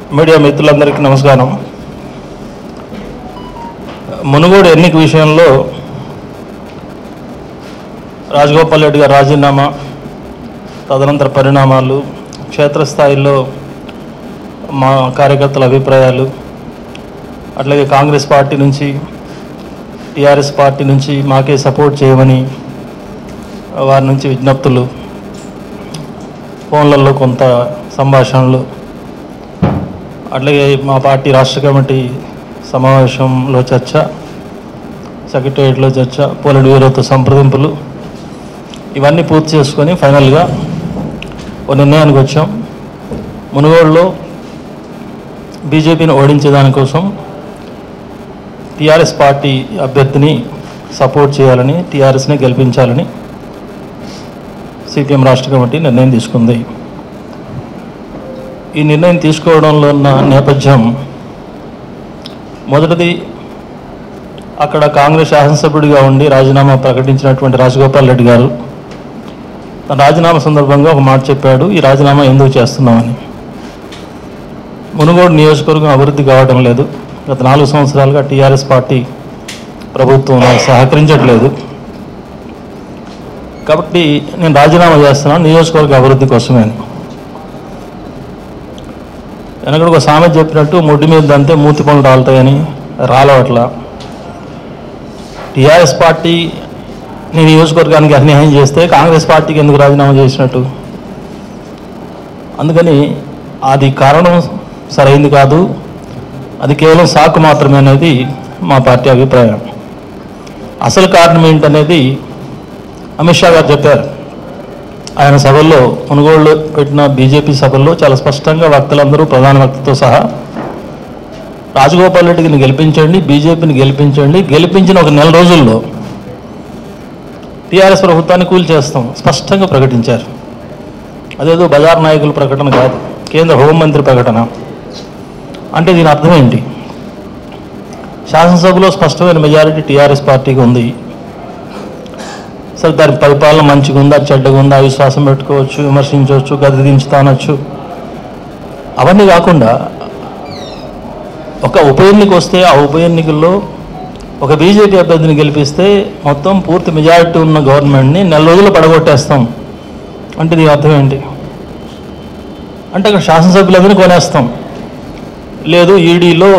Media మిత్రులందరికీ నమస్కారం మునుగోడు ఎన్నిక విషయంలో రాజగోపాల్ రెడ్డి గారి రాజీనామా తదనంతర పరిణామాలు క్షేత్రస్థాయిలో మా కార్యకర్తల అభిప్రాయాలు అట్లాగే కాంగ్రెస్ పార్టీ నుంచి టీఆర్ఎస్ పార్టీ నుంచి మాకే సపోర్ట్ చేయమని వారి నుంచి విజ్ఞప్తులు ఫోన్లలో కొంత సంభాషణలు అట్లాగే మా పార్టీ రాష్ట్ర కమిటీ సమావేశంలో చర్చ సెక్రటేరియట్లో చర్చ పోలిట్ బ్యూరోతో సంప్రదింపులు ఇవన్నీ పూర్తి చేసుకొని ఫైనల్గా ఒక నిర్ణయానికి వచ్చాం మునుగోడులో బీజేపీని ఓడించే దానికోసం టీఆర్ఎస్ పార్టీ అభ్యర్థిని సపోర్ట్ చేయాలని టీఆర్ఎస్ని గెలిపించాలని సిపిఎం రాష్ట్ర కమిటీ నిర్ణయం తీసుకుంది ఈ నిర్ణయం తీసుకోవడంలో ఉన్న నేపథ్యం మొదటిది అక్కడ కాంగ్రెస్ శాసనసభ్యుడిగా ఉండి రాజీనామా ప్రకటించినటువంటి రాజగోపాల్ రెడ్డి గారు తన రాజీనామా సందర్భంగా ఒక మాట చెప్పాడు ఈ రాజీనామా ఎందుకు చేస్తున్నామని మునుగోడు నియోజకవర్గం అభివృద్ధి కావడం లేదు గత నాలుగు సంవత్సరాలుగా టీఆర్ఎస్ పార్టీ ప్రభుత్వం నాకు సహకరించట్లేదు కాబట్టి నేను రాజీనామా చేస్తున్నాను నియోజకవర్గ అభివృద్ధి కోసమే అని వెనకడ ఒక సామెత చెప్పినట్టు ముడ్డి మీద దంతే మూతి పనులు రాలుతాయని రాలవట్లా టీఆర్ఎస్ పార్టీ నీ నియోజకవర్గానికి అన్యాయం చేస్తే కాంగ్రెస్ పార్టీకి ఎందుకు రాజీనామా చేసినట్టు అందుకని అది కారణం సరైంది కాదు అది కేవలం సాకు మాత్రమే అనేది మా పార్టీ అభిప్రాయం అసలు కారణం ఏంటనేది అమిత్ షా గారు చెప్పారు ఆయన సభల్లో కొనుగోళ్ళు పెట్టిన బీజేపీ సభల్లో చాలా స్పష్టంగా వక్తలందరూ ప్రధాన వక్తతో సహా రాజగోపాల్ రెడ్డిని గెలిపించండి బీజేపీని గెలిపించండి గెలిపించిన ఒక నెల రోజుల్లో టీఆర్ఎస్ ప్రభుత్వాన్ని కూల్చేస్తాం స్పష్టంగా ప్రకటించారు అదేదో బజార్ నాయకుల ప్రకటన కాదు కేంద్ర హోంమంత్రి ప్రకటన అంటే దీని అర్థం ఏంటి శాసనసభలో స్పష్టమైన మెజారిటీ టీఆర్ఎస్ పార్టీకి ఉంది సరే దాని పరిపాలన మంచిగా ఉందా చెడ్డగా ఉందా విశ్వాసం పెట్టుకోవచ్చు విమర్శించవచ్చు గది దించుతానొచ్చు అవన్నీ కాకుండా ఒక ఉప ఎన్నిక వస్తే ఆ ఉప ఎన్నికల్లో ఒక బీజేపీ అభ్యర్థిని గెలిపిస్తే మొత్తం పూర్తి మెజారిటీ ఉన్న గవర్నమెంట్ని నెల రోజులు పడగొట్టేస్తాం అంటే దీని అర్థం ఏంటి అంటే అక్కడ శాసనసభ్యులందరినీ కొనేస్తాం లేదు ఈడీలో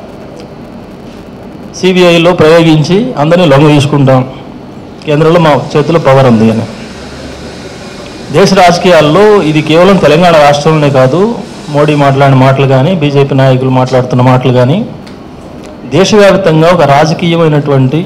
సిబిఐలో ప్రయోగించి అందరినీ లొంగ తీసుకుంటాం కేంద్రంలో మా చేతిలో పవర్ ఉంది అని దేశ రాజకీయాల్లో ఇది కేవలం తెలంగాణ రాష్ట్రంలోనే కాదు మోడీ మాట్లాడిన మాటలు కానీ బీజేపీ నాయకులు మాట్లాడుతున్న మాటలు కానీ దేశవ్యాప్తంగా ఒక రాజకీయమైనటువంటి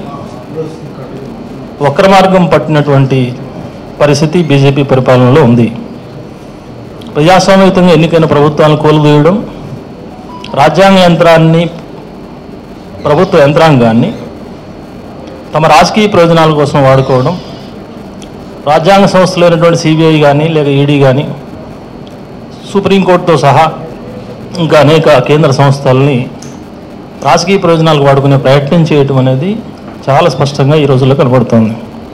వక్ర మార్గం పట్టినటువంటి పరిస్థితి బీజేపీ పరిపాలనలో ఉంది ప్రజాస్వామ్యయుతంగా ఎన్నికైన ప్రభుత్వాలను కోలుదీయడం రాజ్యాంగ యంత్రాన్ని ప్రభుత్వ యంత్రాంగాన్ని తమ రాజకీయ ప్రయోజనాల కోసం వాడుకోవడం రాజ్యాంగ సంస్థలైనటువంటి సిబిఐ కానీ లేక ఈడీ కానీ సుప్రీంకోర్టుతో సహా ఇంకా అనేక కేంద్ర సంస్థల్ని రాజకీయ ప్రయోజనాలకు వాడుకునే ప్రయత్నం చేయటం అనేది చాలా స్పష్టంగా ఈ రోజుల్లో కనబడుతోంది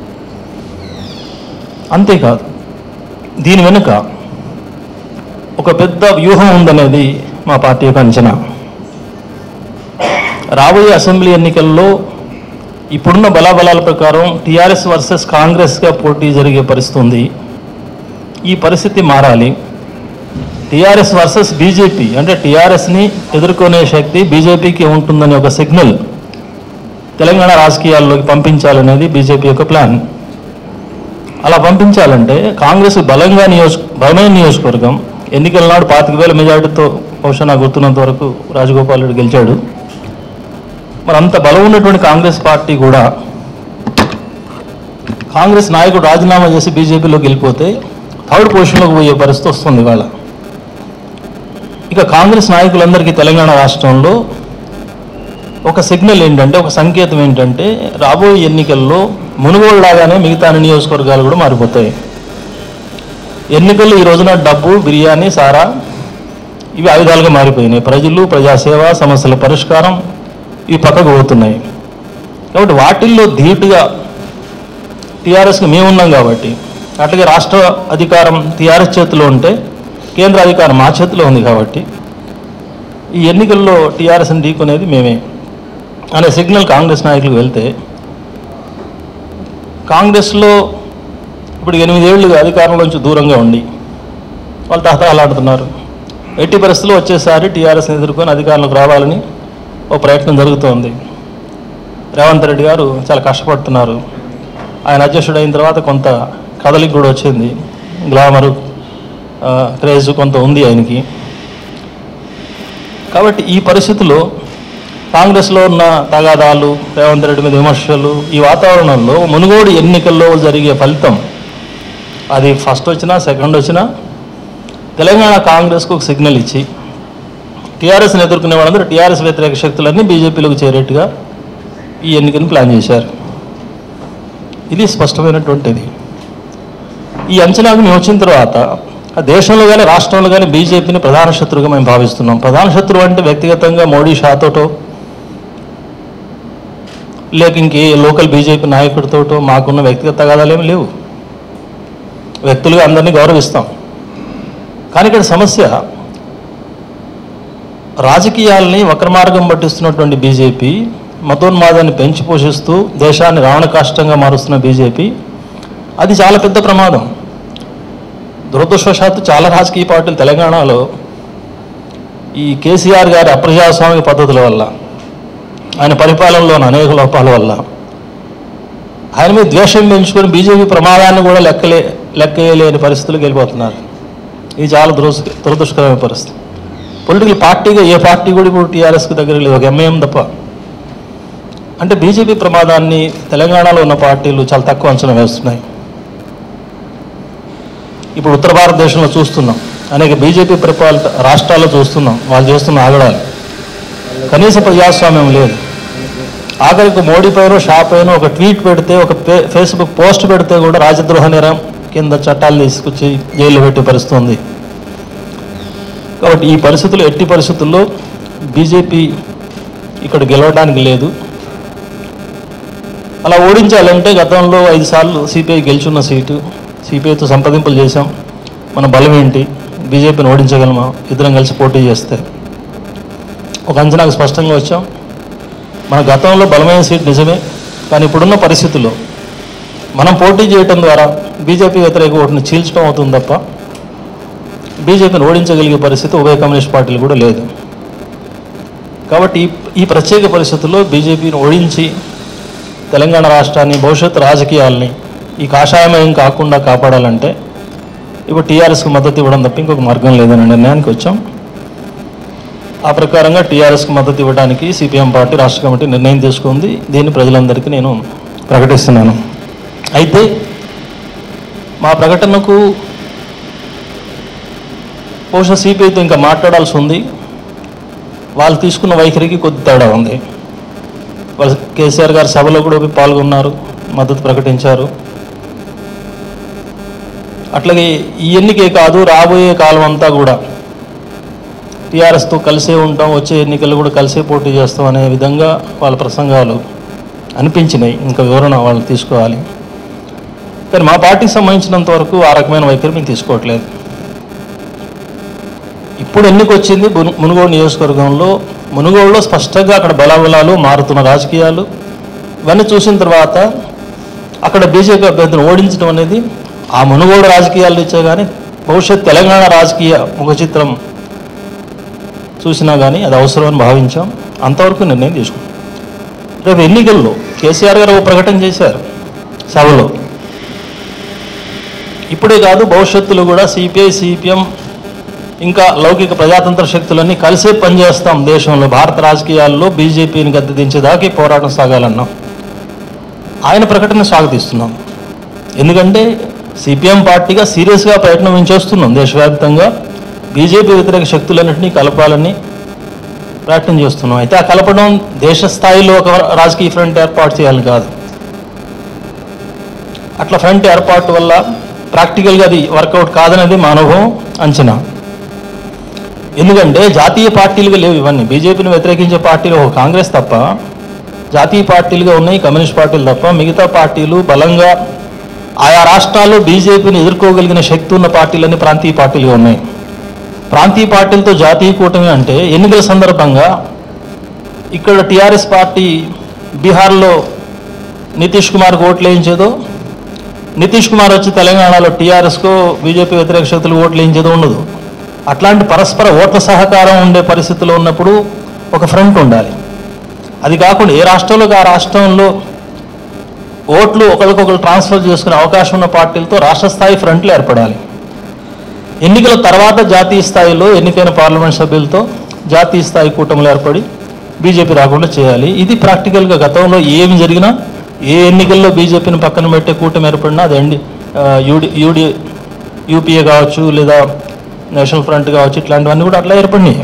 అంతేకాదు దీని వెనుక ఒక పెద్ద వ్యూహం ఉందనేది మా పార్టీ యొక్క అంచనా రాబోయే అసెంబ్లీ ఎన్నికల్లో ఇప్పుడున్న బలాబలాల ప్రకారం టీఆర్ఎస్ వర్సెస్ కాంగ్రెస్గా పోటీ జరిగే పరిస్థితి ఉంది ఈ పరిస్థితి మారాలి టీఆర్ఎస్ వర్సెస్ బీజేపీ అంటే టీఆర్ఎస్ని ఎదుర్కొనే శక్తి బీజేపీకి ఉంటుందనే ఒక సిగ్నల్ తెలంగాణ రాజకీయాల్లోకి పంపించాలనేది బీజేపీ యొక్క ప్లాన్ అలా పంపించాలంటే కాంగ్రెస్ బలంగా నియోజక బలమైన నియోజకవర్గం ఎన్నికల నాడు పాతిక వేల మెజార్టీతో బహుశా నాకు గుర్తున్నంత వరకు రాజగోపాల్ రెడ్డి గెలిచాడు మరి అంత బలం ఉన్నటువంటి కాంగ్రెస్ పార్టీ కూడా కాంగ్రెస్ నాయకుడు రాజీనామా చేసి బీజేపీలోకి వెళ్ళిపోతే థర్డ్ పొజిషన్లోకి పోయే పరిస్థితి వస్తుంది ఇవాళ ఇక కాంగ్రెస్ నాయకులందరికీ తెలంగాణ రాష్ట్రంలో ఒక సిగ్నల్ ఏంటంటే ఒక సంకేతం ఏంటంటే రాబోయే ఎన్నికల్లో మునుగోడు లాగానే మిగతా అన్ని నియోజకవర్గాలు కూడా మారిపోతాయి ఎన్నికల్లో ఈ రోజున డబ్బు బిర్యానీ సారా ఇవి ఆయుధాలుగా మారిపోయినాయి ప్రజలు ప్రజాసేవ సమస్యల పరిష్కారం ఇవి పక్కకు పోతున్నాయి కాబట్టి వాటిల్లో ధీటుగా టీఆర్ఎస్కి మేమున్నాం కాబట్టి అట్లాగే రాష్ట్ర అధికారం టీఆర్ఎస్ చేతిలో ఉంటే కేంద్ర అధికారం మా చేతిలో ఉంది కాబట్టి ఈ ఎన్నికల్లో టీఆర్ఎస్ని ఢీకొనేది మేమే అనే సిగ్నల్ కాంగ్రెస్ నాయకులకు వెళ్తే కాంగ్రెస్లో ఇప్పుడు ఎనిమిదేళ్లుగా అధికారంలోంచి దూరంగా ఉండి వాళ్ళు తహతహలాడుతున్నారు ఎట్టి పరిస్థితుల్లో వచ్చేసారి టీఆర్ఎస్ని ఎదుర్కొని అధికారంలోకి రావాలని ఓ ప్రయత్నం జరుగుతోంది రేవంత్ రెడ్డి గారు చాలా కష్టపడుతున్నారు ఆయన అధ్యక్షుడు అయిన తర్వాత కొంత కదలిక కూడా వచ్చింది గ్లామరు ఆ, క్రేజ్ కొంత ఉంది ఆయనకి కాబట్టి ఈ పరిస్థితుల్లో కాంగ్రెస్లో ఉన్న తగాదాలు రేవంత్ రెడ్డి మీద విమర్శలు ఈ వాతావరణంలో మునుగోడు ఎన్నికల్లో జరిగే ఫలితం అది ఫస్ట్ వచ్చినా సెకండ్ వచ్చినా తెలంగాణ కాంగ్రెస్కు ఒక సిగ్నల్ ఇచ్చి టీఆర్ఎస్ని ఎదుర్కొనే వాళ్ళందరూ టీఆర్ఎస్ వ్యతిరేక శక్తులన్నీ బీజేపీలోకి చేరేట్టుగా ఈ ఎన్నికను ప్లాన్ చేశారు ఇది స్పష్టమైనటువంటిది ఈ అంచనాకు మేము వచ్చిన తర్వాత ఆ దేశంలో కానీ రాష్ట్రంలో కానీ బీజేపీని ప్రధాన శత్రువుగా మేము భావిస్తున్నాం ప్రధాన శత్రువు అంటే వ్యక్తిగతంగా మోడీ షాతోటో లేక ఇంకే లోకల్ బీజేపీ నాయకుడితోటో మాకున్న వ్యక్తిగత తగాదాలు ఏమి లేవు వ్యక్తులుగా అందరినీ గౌరవిస్తాం కానీ ఇక్కడ సమస్య రాజకీయాల్ని వక్రమార్గం పట్టిస్తున్నటువంటి బీజేపీ మతోన్మాదాన్ని పెంచి పోషిస్తూ దేశాన్ని రావణకాష్టంగా మారుస్తున్న బీజేపీ అది చాలా పెద్ద ప్రమాదం దురదృష్టవశాత్తు చాలా రాజకీయ పార్టీలు తెలంగాణలో ఈ కేసీఆర్ గారి అప్రజాస్వామిక పద్ధతుల వల్ల ఆయన పరిపాలనలోని అనేక లోపాల వల్ల ఆయన మీద ద్వేషం పెంచుకొని బీజేపీ ప్రమాదాన్ని కూడా లెక్కలే లెక్కలేని పరిస్థితులకు వెళ్ళిపోతున్నారు ఇది చాలా దురస్ దురదృష్టకరమైన పరిస్థితి పొలిటికల్ పార్టీగా ఏ పార్టీ కూడా ఇప్పుడు టీఆర్ఎస్కి దగ్గర లేదు ఒక ఎంఐఎం తప్ప అంటే బీజేపీ ప్రమాదాన్ని తెలంగాణలో ఉన్న పార్టీలు చాలా తక్కువ అంచనా వేస్తున్నాయి ఇప్పుడు ఉత్తర భారతదేశంలో చూస్తున్నాం అనేక బీజేపీ పరిపాలిత రాష్ట్రాల్లో చూస్తున్నాం వాళ్ళు చేస్తున్న ఆగడాలు కనీస ప్రజాస్వామ్యం లేదు ఆఖరికి మోడీ పైన షా పైన ఒక ట్వీట్ పెడితే ఒక పే ఫేస్బుక్ పోస్ట్ పెడితే కూడా రాజద్రోహ నేరం కింద చట్టాలు తీసుకొచ్చి జైల్లో పెట్టే పరిస్థితి ఉంది కాబట్టి ఈ పరిస్థితులు ఎట్టి పరిస్థితుల్లో బీజేపీ ఇక్కడ గెలవడానికి లేదు అలా ఓడించాలంటే గతంలో ఐదు సార్లు సిపిఐ గెలుచున్న సీటు సిపిఐతో సంప్రదింపులు చేశాం మన బలం ఏంటి బీజేపీని ఓడించగలమా ఇద్దరం కలిసి పోటీ చేస్తే ఒక అంచనాకు స్పష్టంగా వచ్చాం మన గతంలో బలమైన సీట్ నిజమే కానీ ఇప్పుడున్న పరిస్థితుల్లో మనం పోటీ చేయటం ద్వారా బీజేపీ వ్యతిరేక ఓటును చీల్చడం అవుతుంది తప్ప బీజేపీని ఓడించగలిగే పరిస్థితి ఉభయ కమ్యూనిస్ట్ పార్టీలు కూడా లేదు కాబట్టి ఈ ఈ ప్రత్యేక పరిస్థితుల్లో బీజేపీని ఓడించి తెలంగాణ రాష్ట్రాన్ని భవిష్యత్తు రాజకీయాల్ని ఈ కాషాయమయం కాకుండా కాపాడాలంటే ఇప్పుడు టీఆర్ఎస్కి మద్దతు ఇవ్వడం తప్ప ఇంకొక మార్గం లేదనే నిర్ణయానికి వచ్చాం ఆ ప్రకారంగా టీఆర్ఎస్కి మద్దతు ఇవ్వడానికి సిపిఎం పార్టీ రాష్ట్ర కమిటీ నిర్ణయం తీసుకుంది దీన్ని ప్రజలందరికీ నేను ప్రకటిస్తున్నాను అయితే మా ప్రకటనకు బహుశా సిపిఐతో ఇంకా మాట్లాడాల్సి ఉంది వాళ్ళు తీసుకున్న వైఖరికి కొద్ది తేడా ఉంది వాళ్ళు కేసీఆర్ గారి సభలో కూడా పోయి పాల్గొన్నారు మద్దతు ప్రకటించారు అట్లాగే ఈ ఎన్నికే కాదు రాబోయే కాలం అంతా కూడా టీఆర్ఎస్తో కలిసే ఉంటాం వచ్చే ఎన్నికలు కూడా కలిసే పోటీ చేస్తాం అనే విధంగా వాళ్ళ ప్రసంగాలు అనిపించినాయి ఇంకా వివరణ వాళ్ళు తీసుకోవాలి కానీ మా పార్టీకి సంబంధించినంత వరకు ఆ రకమైన వైఖరి మేము తీసుకోవట్లేదు ఇప్పుడు ఎన్నిక వచ్చింది మును- మునుగోడు నియోజకవర్గంలో మునుగోడులో స్పష్టంగా అక్కడ బలాబలాలు మారుతున్న రాజకీయాలు ఇవన్నీ చూసిన తర్వాత అక్కడ బీజేపీ అభ్యర్థిని ఓడించడం అనేది ఆ మునుగోడు రాజకీయాలు ఇచ్చే కానీ భవిష్యత్ తెలంగాణ రాజకీయ ముఖ చిత్రం చూసినా కానీ అది అవసరమని భావించాం అంతవరకు నిర్ణయం తీసుకున్నాం రేపు ఎన్నికల్లో కేసీఆర్ గారు ఒక ప్రకటన చేశారు సభలో ఇప్పుడే కాదు భవిష్యత్తులో కూడా సిపిఐ సిపిఎం ఇంకా లౌకిక ప్రజాతంత్ర శక్తులన్నీ కలిసే పనిచేస్తాం దేశంలో భారత రాజకీయాల్లో బీజేపీని గద్దెదించేదాకా ఈ పోరాటం సాగాలన్నాం ఆయన ప్రకటన స్వాగతిస్తున్నాం ఎందుకంటే సిపిఎం పార్టీగా సీరియస్గా ప్రయత్నం మేము చేస్తున్నాం దేశవ్యాప్తంగా బీజేపీ వ్యతిరేక శక్తులన్నింటినీ కలపాలని ప్రయత్నం చేస్తున్నాం అయితే ఆ కలపడం దేశ స్థాయిలో ఒక రాజకీయ ఫ్రంట్ ఏర్పాటు చేయాలని కాదు అట్లా ఫ్రంట్ ఏర్పాటు వల్ల ప్రాక్టికల్గా అది వర్కౌట్ కాదనేది మా అనుభవం అంచనా ఎందుకంటే జాతీయ పార్టీలుగా లేవు ఇవన్నీ బీజేపీని వ్యతిరేకించే పార్టీలు ఒక కాంగ్రెస్ తప్ప జాతీయ పార్టీలుగా ఉన్నాయి కమ్యూనిస్ట్ పార్టీలు తప్ప మిగతా పార్టీలు బలంగా ఆయా రాష్ట్రాల్లో బీజేపీని ఎదుర్కోగలిగిన శక్తి ఉన్న పార్టీలన్నీ ప్రాంతీయ పార్టీలుగా ఉన్నాయి ప్రాంతీయ పార్టీలతో జాతీయ కూటమి అంటే ఎన్నికల సందర్భంగా ఇక్కడ టీఆర్ఎస్ పార్టీ బీహార్లో నితీష్ కుమార్కి ఓట్లు వేయించేదో నితీష్ కుమార్ వచ్చి తెలంగాణలో టీఆర్ఎస్కో బీజేపీ వ్యతిరేక శక్తులు ఓట్లు వేయించేదో ఉండదు అట్లాంటి పరస్పర ఓట్ల సహకారం ఉండే పరిస్థితిలో ఉన్నప్పుడు ఒక ఫ్రంట్ ఉండాలి అది కాకుండా ఏ రాష్ట్రంలో ఆ రాష్ట్రంలో ఓట్లు ఒకరికొకరు ట్రాన్స్ఫర్ చేసుకునే అవకాశం ఉన్న పార్టీలతో రాష్ట్ర స్థాయి ఫ్రంట్లు ఏర్పడాలి ఎన్నికల తర్వాత జాతీయ స్థాయిలో ఎన్నికైన పార్లమెంట్ సభ్యులతో జాతీయ స్థాయి కూటములు ఏర్పడి బీజేపీ రాకుండా చేయాలి ఇది ప్రాక్టికల్గా గతంలో ఏమి జరిగినా ఏ ఎన్నికల్లో బీజేపీని పక్కన పెట్టే కూటమి ఏర్పడినా అది ఎండి యూడి యూడి యూపీఏ కావచ్చు లేదా నేషనల్ ఫ్రంట్ కావచ్చు ఇట్లాంటివన్నీ కూడా అట్లా ఏర్పడినాయి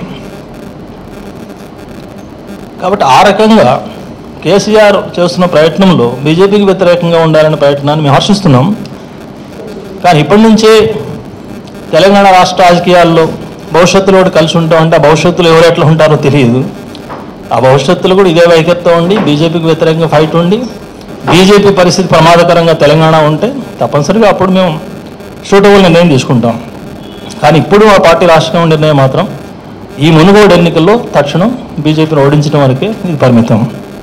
కాబట్టి ఆ రకంగా కేసీఆర్ చేస్తున్న ప్రయత్నంలో బీజేపీకి వ్యతిరేకంగా ఉండాలనే ప్రయత్నాన్ని మేము హర్షిస్తున్నాం కానీ ఇప్పటి నుంచే తెలంగాణ రాష్ట్ర రాజకీయాల్లో భవిష్యత్తులో కూడా కలిసి ఉంటామంటే ఆ భవిష్యత్తులో ఎవరు ఎట్లా ఉంటారో తెలియదు ఆ భవిష్యత్తులో కూడా ఇదే వైఖరితో ఉండి బీజేపీకి వ్యతిరేకంగా ఫైట్ ఉండి బీజేపీ పరిస్థితి ప్రమాదకరంగా తెలంగాణ ఉంటే తప్పనిసరిగా అప్పుడు మేము సూటబుల్ నిర్ణయం తీసుకుంటాం కానీ ఇప్పుడు ఆ పార్టీ రాష్ట్రంగా ఉండే నిర్ణయం మాత్రం ఈ మునుగోడు ఎన్నికల్లో తక్షణం బీజేపీని ఓడించడం వరకే ఇది పరిమితం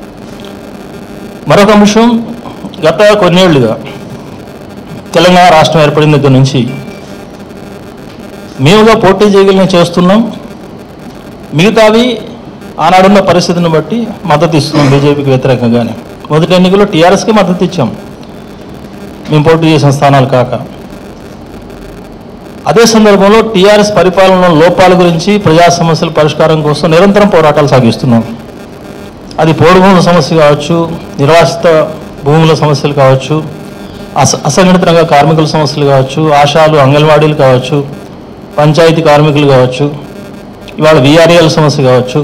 మరొక అంశం గత కొన్నేళ్లుగా తెలంగాణ రాష్ట్రం ఏర్పడిన దగ్గర నుంచి మేముగా పోటీ చేయగలిగిన చేస్తున్నాం మిగతావి ఆనాడున్న పరిస్థితిని బట్టి మద్దతు ఇస్తున్నాం బీజేపీకి వ్యతిరేకంగానే మొదటి ఎన్నికల్లో టీఆర్ఎస్కి మద్దతు ఇచ్చాం మేము పోటీ చేసిన స్థానాలు కాక అదే సందర్భంలో టీఆర్ఎస్ పరిపాలనలో లోపాల గురించి ప్రజా సమస్యల పరిష్కారం కోసం నిరంతరం పోరాటాలు సాగిస్తున్నాం అది పోడు భూముల సమస్య కావచ్చు నిర్వాసిత భూముల సమస్యలు కావచ్చు అస అసంఘటిత రంగ కార్మికుల సమస్యలు కావచ్చు ఆశాలు అంగన్వాడీలు కావచ్చు పంచాయతీ కార్మికులు కావచ్చు ఇవాళ విఆర్ఏల సమస్య కావచ్చు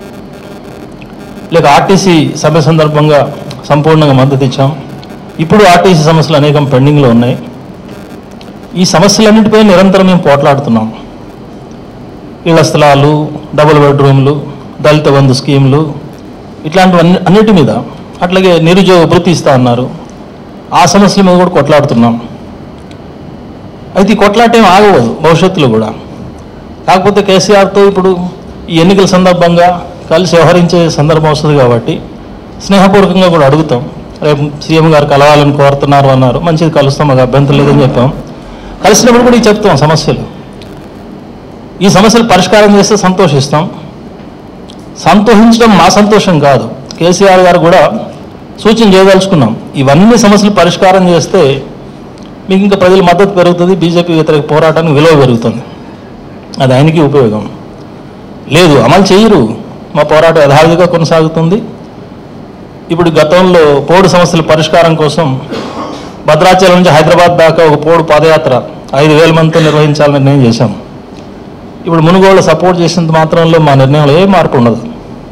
లేక ఆర్టీసీ సభ సందర్భంగా సంపూర్ణంగా మద్దతు ఇచ్చాం ఇప్పుడు ఆర్టీసీ సమస్యలు అనేకం పెండింగ్లో ఉన్నాయి ఈ సమస్యలన్నిటిపై నిరంతరం మేము పోట్లాడుతున్నాం ఇళ్ల స్థలాలు డబుల్ బెడ్రూమ్లు దళిత బంధు స్కీములు ఇట్లాంటివన్నీ అన్నిటి మీద అట్లాగే నిరుద్యోగ వృత్తి ఇస్తా అన్నారు ఆ సమస్యల మీద కూడా కొట్లాడుతున్నాం అయితే ఈ కొట్లాట ఏం ఆగవదు భవిష్యత్తులో కూడా కాకపోతే కేసీఆర్తో ఇప్పుడు ఈ ఎన్నికల సందర్భంగా కలిసి వ్యవహరించే సందర్భం వస్తుంది కాబట్టి స్నేహపూర్వకంగా కూడా అడుగుతాం రేపు సీఎం గారు కలవాలని కోరుతున్నారు అన్నారు మంచిది కలుస్తాం మాకు అభ్యంతరం లేదని చెప్పాం కలిసినప్పుడు కూడా ఇది చెప్తాం సమస్యలు ఈ సమస్యలు పరిష్కారం చేస్తే సంతోషిస్తాం సంతోషించడం మా సంతోషం కాదు కేసీఆర్ గారు కూడా సూచన చేయదలుచుకున్నాం ఇవన్నీ సమస్యలు పరిష్కారం చేస్తే మీకు ఇంకా ప్రజల మద్దతు పెరుగుతుంది బీజేపీ వ్యతిరేక పోరాటానికి విలువ పెరుగుతుంది అది ఆయనకి ఉపయోగం లేదు అమలు చేయరు మా పోరాటం యథావిధిగా కొనసాగుతుంది ఇప్పుడు గతంలో పోడు సమస్యల పరిష్కారం కోసం భద్రాచలం నుంచి హైదరాబాద్ దాకా ఒక పోడు పాదయాత్ర ఐదు వేల మందితో నిర్వహించాలని నిర్ణయం చేశాం ఇప్పుడు మునుగోళ్ళు సపోర్ట్ చేసినంత మాత్రంలో మా నిర్ణయంలో ఏ మార్పు ఉండదు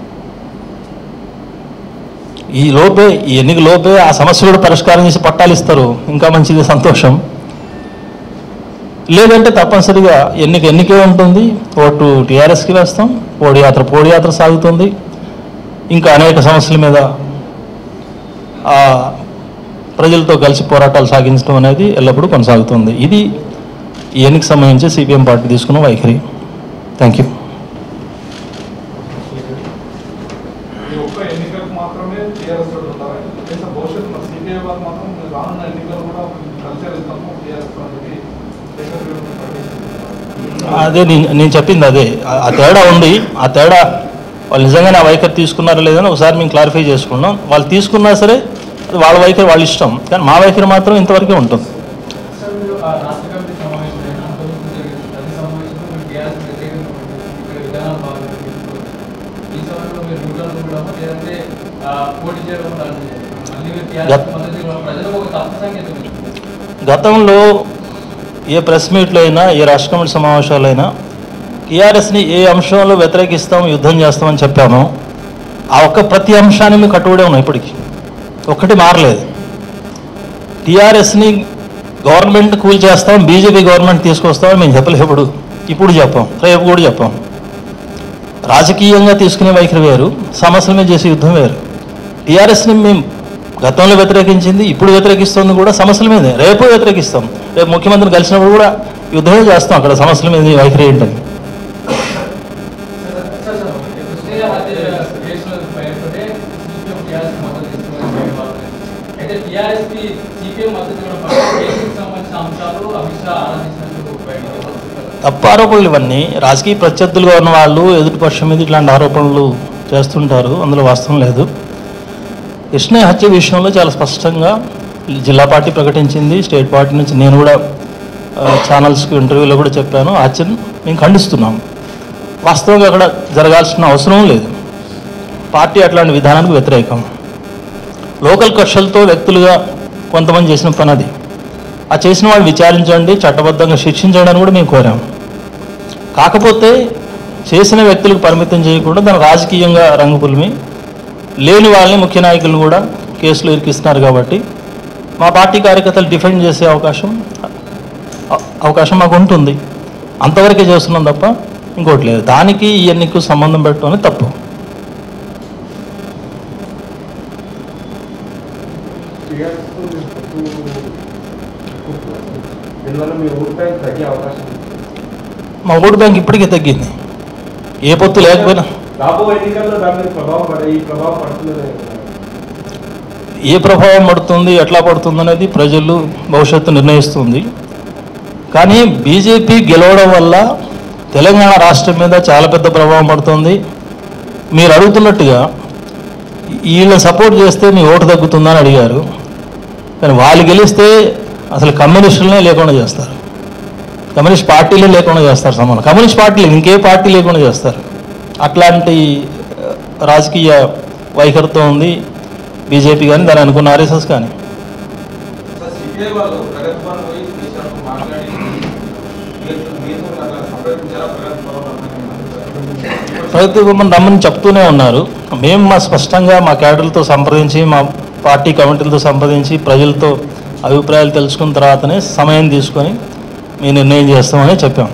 ఈ లోపే ఈ ఎన్నిక లోపే ఆ సమస్య కూడా పరిష్కారం చేసి పట్టాలు ఇస్తారు ఇంకా మంచిది సంతోషం లేదంటే తప్పనిసరిగా ఎన్నిక ఎన్నికే ఉంటుంది ఓటు టీఆర్ఎస్కి వేస్తాం పోడి యాత్ర పోడి యాత్ర సాగుతుంది ఇంకా అనేక సమస్యల మీద ఆ, ప్రజలతో కలిసి పోరాటాలు సాగించడం అనేది ఎల్లప్పుడూ కొనసాగుతుంది ఇది ఈ ఎన్నిక సంబంధించి సిపిఎం పార్టీ తీసుకున్న వైఖరి థ్యాంక్ యూ ఈ ఒక్క ఎన్నికలకు మాత్రమే టీఆర్ఎస్ తోటి ఉంటారా లేదా భవిష్యత్తు మన సిపిఐ వారు మాత్రం రానున్న ఎన్నికలు కూడా కలిసి వెళ్తాము టీఆర్ఎస్ తో అని చెప్పి శేఖర్ గారు ప్రకటిస్తున్నారు. అదే నేను నేను చెప్పింది అదే ఆ- ఆ తేడా ఉంది ఆ తేడా వాళ్ళు నిజంగానే ఆ వైఖరి తీసుకున్నారా లేదని ఒకసారి మేము క్లారిఫై చేసుకున్నాం వాళ్ళు తీసుకున్నా సరే అది వాళ్ళ వైఖరి వాళ్ళ ఇష్టం కానీ మా వైఖరి మాత్రం ఇంతవరకే ఉంటుంది సార్ మీరు ఆ రాష్ట్ర కమిటీ సమావేశం అయినా అంతకుముందు జరిగిన ప్రతి సమావేశంలో మీరు టీఆర్ఎస్ వ్యతిరేకంగా పనిచేసి ఇక్కడ విధానాలు బాగా తీసుకోవచ్చు ఈ సమయంలో మీరు న్యూట్రల్ కూడా లేదంటే ఆ, పోటీ చేయడం కూడా అంటే మళ్ళీ మీరు టీఆర్ఎస్ గత- మద్దతు ఇవ్వడం ప్రజలకు ఒక తప్పు సంకేతం ఇస్తుంది. గతంలో ఏ ప్రెస్ మీట్లో అయినా ఏ రాష్ట్ర కమిటీ సమావేశాలైనా టీఆర్ఎస్ని ఏ అంశంలో వ్యతిరేకిస్తాం యుద్ధం చేస్తామని చెప్పామో ఆ ఒక్క ప్రతి అంశాన్ని మేము కట్టుబడే ఉన్నాం ఇప్పటికీ ఒక్కటి మారలేదు టీఆర్ఎస్ని గవర్నమెంట్ కూల్ చేస్తాం బీజేపీ గవర్నమెంట్ తీసుకొస్తామని మేము చెప్పలేదు ఇప్పుడు ఇప్పుడు చెప్పాం రేపు కూడా చెప్పాం రాజకీయంగా తీసుకునే వైఖరి వేరు సమస్యల మీద చేసే యుద్ధం వేరు టీఆర్ఎస్ని మేము గతంలో వ్యతిరేకించింది ఇప్పుడు వ్యతిరేకిస్తుంది కూడా సమస్యల మీదే రేపు వ్యతిరేకిస్తాం రేపు ముఖ్యమంత్రిని కలిసినప్పుడు కూడా యుద్ధమే చేస్తాం అక్కడ సమస్యల మీద నీ వైఖరి ఏంటని కి సిపిఎం మద్దతు ఇవ్వడం పట్ల కేసుకు సంబంధించిన అంశాలు అమిత్ షా ఆరాధించినట్టు బయటకు వస్తుంది. తప్పు ఆరోపణలు ఇవన్నీ రాజకీయ ప్రత్యర్థులుగా ఉన్న వాళ్ళు ఎదుటిపక్షం మీద ఇట్లాంటి ఆరోపణలు చేస్తుంటారు అందులో వాస్తవం లేదు కృష్ణ హత్య విషయంలో చాలా స్పష్టంగా జిల్లా పార్టీ ప్రకటించింది స్టేట్ పార్టీ నుంచి నేను కూడా ఆ, ఛానల్స్కి ఇంటర్వ్యూలో కూడా చెప్పాను ఆ హత్యను మేము ఖండిస్తున్నాం వాస్తవంగా అక్కడ జరగాల్సిన అవసరం లేదు పార్టీ అట్లాంటి విధానానికి వ్యతిరేకం లోకల్ కక్షలతో వ్యక్తులుగా కొంతమంది చేసిన పని అది ఆ చేసిన వాళ్ళు విచారించండి చట్టబద్ధంగా శిక్షించండి అని కూడా మేము కోరాం కాకపోతే చేసిన వ్యక్తులకు పరిమితం చేయకుండా దాని రాజకీయంగా రంగుపులిమి లేని వాళ్ళని ముఖ్య నాయకులను కూడా కేసులో ఇరికిస్తున్నారు కాబట్టి మా పార్టీ కార్యకర్తలు డిఫెండ్ చేసే అవకాశం అ- అవకాశం మాకు ఉంటుంది అంతవరకే చేస్తున్నాం తప్ప ఇంకోటి లేదు దానికి ఈ ఎన్నికకు సంబంధం పెట్టడం అనేది తప్పు టీఆర్ఎస్తో మీరు పొత్తు పెట్టుకుంటున్నారు. దీనివల్ల మీ ఓట్ బ్యాంక్ తగ్గే అవకాశం ఉంది. మా ఓటు బ్యాంక్ ఇప్పటికే తగ్గింది ఏ పొత్తు లేకపోయినా రాబో ఎన్నికల్లో దాని మీద ప్రభావం పడే ఈ ప్రభావం పడుతుందని ఏ ప్రభావం పడుతుంది ఎట్లా పడుతుంది అనేది ప్రజలు భవిష్యత్తు నిర్ణయిస్తుంది కానీ బీజేపీ గెలవడం వల్ల తెలంగాణ రాష్ట్రం మీద చాలా పెద్ద ప్రభావం పడుతుంది మీరు అడుగుతున్నట్టుగా వీళ్ళని సపోర్ట్ చేస్తే మీ ఓటు తగ్గుతుందని అడిగారు కానీ వాళ్ళు గెలిస్తే అసలు కమ్యూనిస్టులనే లేకుండా చేస్తారు కమ్యూనిస్ట్ పార్టీలే లేకుండా చేస్తారు సమానం కమ్యూనిస్ట్ పార్టీలు ఇంకే పార్టీ లేకుండా చేస్తారు అట్లాంటి ఆ, రాజకీయ వైఖరితో ఉంది బీజేపీ కానీ దాని అనుకున్న ఆర్ఎస్ఎస్ కానీ సార్ సిపిఐ వాళ్ళు ప్రగతి భవన్ పోయి చేసినప్పుడు మాట్లాడి మీరు మీరు అట్లా సంప్రదించారా ప్రగతి భవన్ అన్నది ప్రగతి భవన్ రమ్మని చెప్తూనే ఉన్నారు మేము మా స్పష్టంగా మా క్యాడర్లతో సంప్రదించి మా పార్టీ కమిటీలతో సంప్రదించి ప్రజలతో అభిప్రాయాలు తెలుసుకున్న తర్వాతనే సమయం తీసుకొని మీ నిర్ణయం చేస్తామని చెప్పాం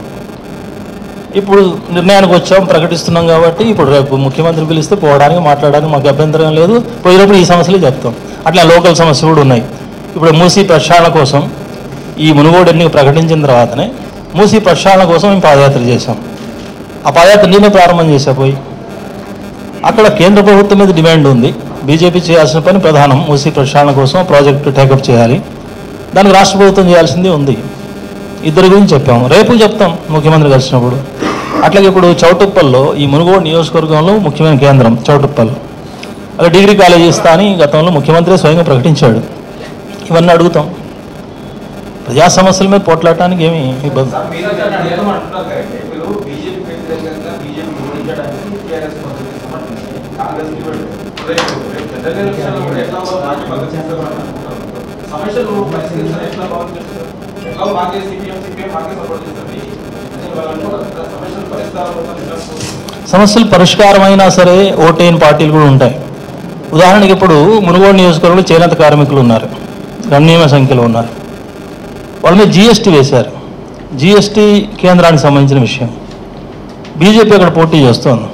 ఇప్పుడు నిర్ణయానికి వచ్చాం ప్రకటిస్తున్నాం కాబట్టి ఇప్పుడు రేపు ముఖ్యమంత్రి పిలిస్తే పోవడానికి మాట్లాడడానికి మాకు అభ్యంతరం లేదు పోయినప్పుడు ఈ సమస్యలు చెప్తాం అట్లా లోకల్ సమస్యలు కూడా ఉన్నాయి ఇప్పుడు మూసీ ప్రక్షాళన కోసం ఈ మునుగోడు ఎన్నిక ప్రకటించిన తర్వాతనే మూసీ ప్రక్షాళన కోసం మేము పాదయాత్ర చేశాం ఆ పాదయాత్ర నేనే ప్రారంభం చేశా పోయి అక్కడ కేంద్ర ప్రభుత్వం మీద డిమాండ్ ఉంది బీజేపీ చేయాల్సిన పని ప్రధానం మూసీ ప్రక్షాళన కోసం ప్రాజెక్టు టేకప్ చేయాలి దానికి రాష్ట్ర ప్రభుత్వం చేయాల్సింది ఉంది ఇద్దరి గురించి చెప్పాము రేపు చెప్తాం ముఖ్యమంత్రి కలిసినప్పుడు అట్లాగే ఇప్పుడు చౌటుప్పల్లో ఈ మునుగోడు నియోజకవర్గంలో ముఖ్యమైన కేంద్రం చౌటుప్పల్ అక్కడ డిగ్రీ కాలేజీ ఇస్తా అని గతంలో ముఖ్యమంత్రి స్వయంగా ప్రకటించాడు ఇవన్నీ అడుగుతాం ప్రజా సమస్యల మీద పోట్లాడటానికి ఏమి ఇబ్బంది సార్ మీరు అట్లా అడగడం అంటున్నారు కరెక్టే మీరు బీజేపీ వ్యతిరేకంగా బీజేపీ ఓడించడానికి టీఆర్ఎస్ పద్ధతిని సమర్థించి కాంగ్రెస్ కి వెళ్ళారు. రేపు రేపు పెద్ద ఎలక్షన్లో కూడా ఎట్లా పార్టీ మద్దతు చేస్తారని అనుకుంటున్నారు సమస్యలు పరిష్కరించారు ఎట్లా భావం చేస్తారు ఎట్లా మాకే సిపిఎం సిపిఎం మాకే సపోర్ట్ చేస్తుంది అసలు వాళ్ళు అనుకోరు కదా, సమస్యలు పరిష్కారం కోసం ఎట్లా పోతుంది? సమస్యలు పరిష్కారమైనా సరే ఓటైన పార్టీలు కూడా ఉంటాయి ఉదాహరణకి ఇప్పుడు మునుగోడు నియోజకవర్గంలో చేనేత కార్మికులు ఉన్నారు గణనీయమైన సంఖ్యలో ఉన్నారు వాళ్ళ మీద జిఎస్టీ వేశారు జిఎస్టీ కేంద్రానికి సంబంధించిన విషయం బీజేపీ అక్కడ పోటీ చేస్తోంది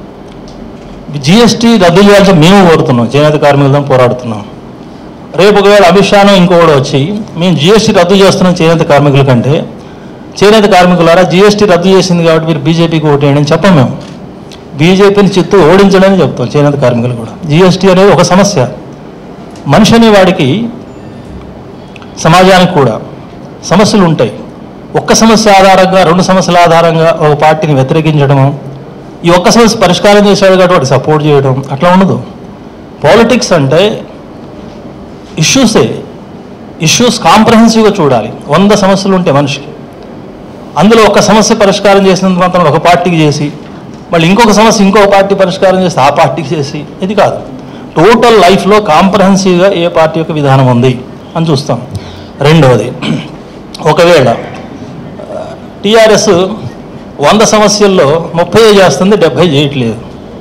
జిఎస్టీ రద్దు చేయాల్సి మేము కోరుతున్నాం చేనేత కార్మికులతో పోరాడుతున్నాం రేపు ఒకవేళ అమిత్ షాను ఇంకొకటి వచ్చి మేము జిఎస్టీ రద్దు చేస్తున్నాం చేనేత కార్మికుల కంటే చేనేత కార్మికులారా జిఎస్టీ రద్దు చేసింది కాబట్టి మీరు బీజేపీకి ఓటేయండి అని చెప్పం మేము బీజేపీని చిత్తు ఓడించడని చెప్తాం చేనేత కార్మికులు కూడా జిఎస్టీ అనేది ఒక సమస్య మనిషి అనే వాడికి సమాజానికి కూడా సమస్యలు ఉంటాయి ఒక్క సమస్య ఆధారంగా రెండు సమస్యల ఆధారంగా ఒక పార్టీని వ్యతిరేకించడము ఈ ఒక్క సమస్య పరిష్కారం చేశాడు కాబట్టి వాడికి సపోర్ట్ చేయడం అట్లా ఉండదు పాలిటిక్స్ అంటే ఇష్యూసే ఇష్యూస్ కాంప్రహెన్సివ్గా చూడాలి వంద సమస్యలు ఉంటాయి మనిషికి అందులో ఒక సమస్య పరిష్కారం చేసినంత మాత్రం ఒక పార్టీకి చేసి మళ్ళీ ఇంకొక సమస్య ఇంకొక పార్టీ పరిష్కారం చేసి ఆ పార్టీకి చేసి ఇది కాదు టోటల్ లైఫ్లో కాంప్రహెన్సివ్గా ఏ పార్టీ యొక్క విధానం ఉంది అని చూస్తాం రెండవది ఒకవేళ టీఆర్ఎస్ వంద సమస్యల్లో ముప్పై చేస్తుంది డెబ్భై చేయట్లేదు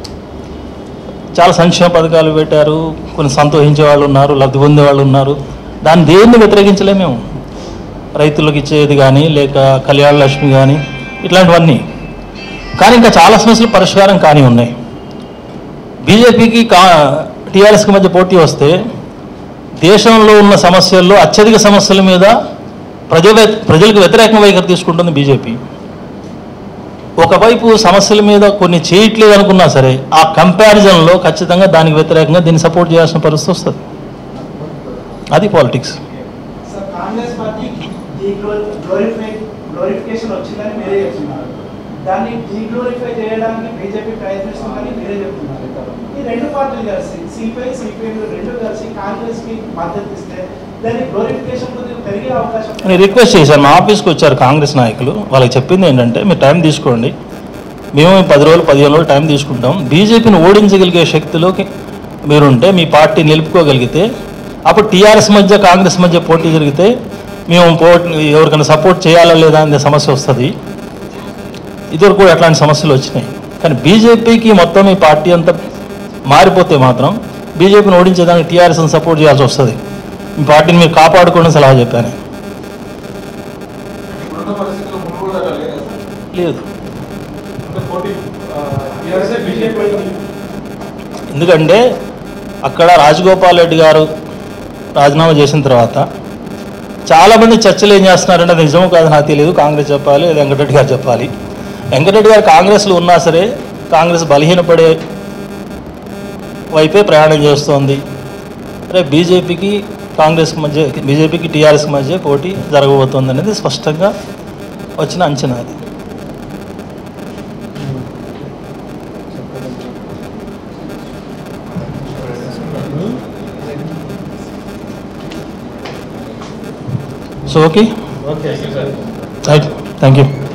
చాలా సంక్షేమ పథకాలు పెట్టారు కొన్ని సంతోషించే వాళ్ళు ఉన్నారు లబ్ధి పొందే వాళ్ళు ఉన్నారు దాన్ని దేన్ని వ్యతిరేకించలేము మేము రైతులకు ఇచ్చేది కానీ లేక కళ్యాణ లక్ష్మి కానీ ఇట్లాంటివన్నీ కానీ ఇంకా చాలా సమస్యలు పరిష్కారం కానీ ఉన్నాయి బీజేపీకి కా టీఆర్ఎస్కి మధ్య పోటీ వస్తే దేశంలో ఉన్న సమస్యల్లో అత్యధిక సమస్యల మీద ప్రజ ప్రజలకు వ్యతిరేక వైఖరి తీసుకుంటుంది బీజేపీ ఒకవైపు సమస్యల మీద కొన్ని చేయట్లేదు అనుకున్నా సరే ఆ కంపారిజన్లో ఖచ్చితంగా దానికి వ్యతిరేకంగా దీన్ని సపోర్ట్ చేయాల్సిన పరిస్థితి వస్తుంది అది politics sir Congress party glorify glorification వచ్చిందని మీరే చెప్తున్నారు దాన్ని డీగ్లోరిఫై చేయడానికి బీజేపీ ప్రయత్నిస్తుందని మీరే చెప్తున్నారు ఈ రెండు పార్టీలు కలిసి సిపిఐ సిపిఎం రెండు కలిసి కాంగ్రెస్ కి మద్దతు ఇస్తే దాని గ్లోరిఫికేషన్ కొద్దిగా పెరిగే అవకాశం నేను రిక్వెస్ట్ చేశాను మా ఆఫీస్కి వచ్చారు కాంగ్రెస్ నాయకులు వాళ్ళకి చెప్పింది ఏంటంటే మీరు టైం తీసుకోండి మేము పది రోజులు పదిహేను రోజులు టైం తీసుకుంటాం బీజేపీని ఓడించగలిగే శక్తిలోకి మీరుంటే మీ పార్టీ నిలుపుకోగలిగితే అప్పుడు టీఆర్ఎస్ మధ్య కాంగ్రెస్ మధ్య పోటీ జరిగితే మేము పోటీ ఎవరికైనా సపోర్ట్ చేయాలా లేదా అనే సమస్య వస్తుంది ఇదివరకు కూడా అట్లాంటి సమస్యలు వచ్చినాయి కానీ బీజేపీకి మొత్తం ఈ పార్టీ అంతా మారిపోతే మాత్రం బీజేపీని ఓడించేదానికి టీఆర్ఎస్ని సపోర్ట్ చేయాల్సి వస్తుంది మీ పార్టీని మీరు కాపాడుకోవడం సలహా చెప్పాను ఇప్పుడున్న పరిస్థితుల్లో ముందు కూడా అలా లేదా సార్? లేదు అంటే పోటీ టీఆర్ఎస్ బీజేపీ ఎందుకంటే అక్కడ రాజగోపాల్ రెడ్డి గారు రాజీనామా చేసిన తర్వాత చాలామంది చర్చలు ఏం చేస్తున్నారంటే అది నిజమో కాదు నాకు తెలియదు కాంగ్రెస్ చెప్పాలి లేదా వెంకటరెడ్డి గారు చెప్పాలి వెంకటరెడ్డి గారు కాంగ్రెస్లో ఉన్నా సరే కాంగ్రెస్ బలహీనపడే వైపే ప్రయాణం చేస్తోంది రేపు బీజేపీకి కాంగ్రెస్ మధ్య బీజేపీకి టీఆర్ఎస్ మధ్య పోటీ జరగబోతోంది అనేది స్పష్టంగా వచ్చిన అంచనా అది so okay okay right thank you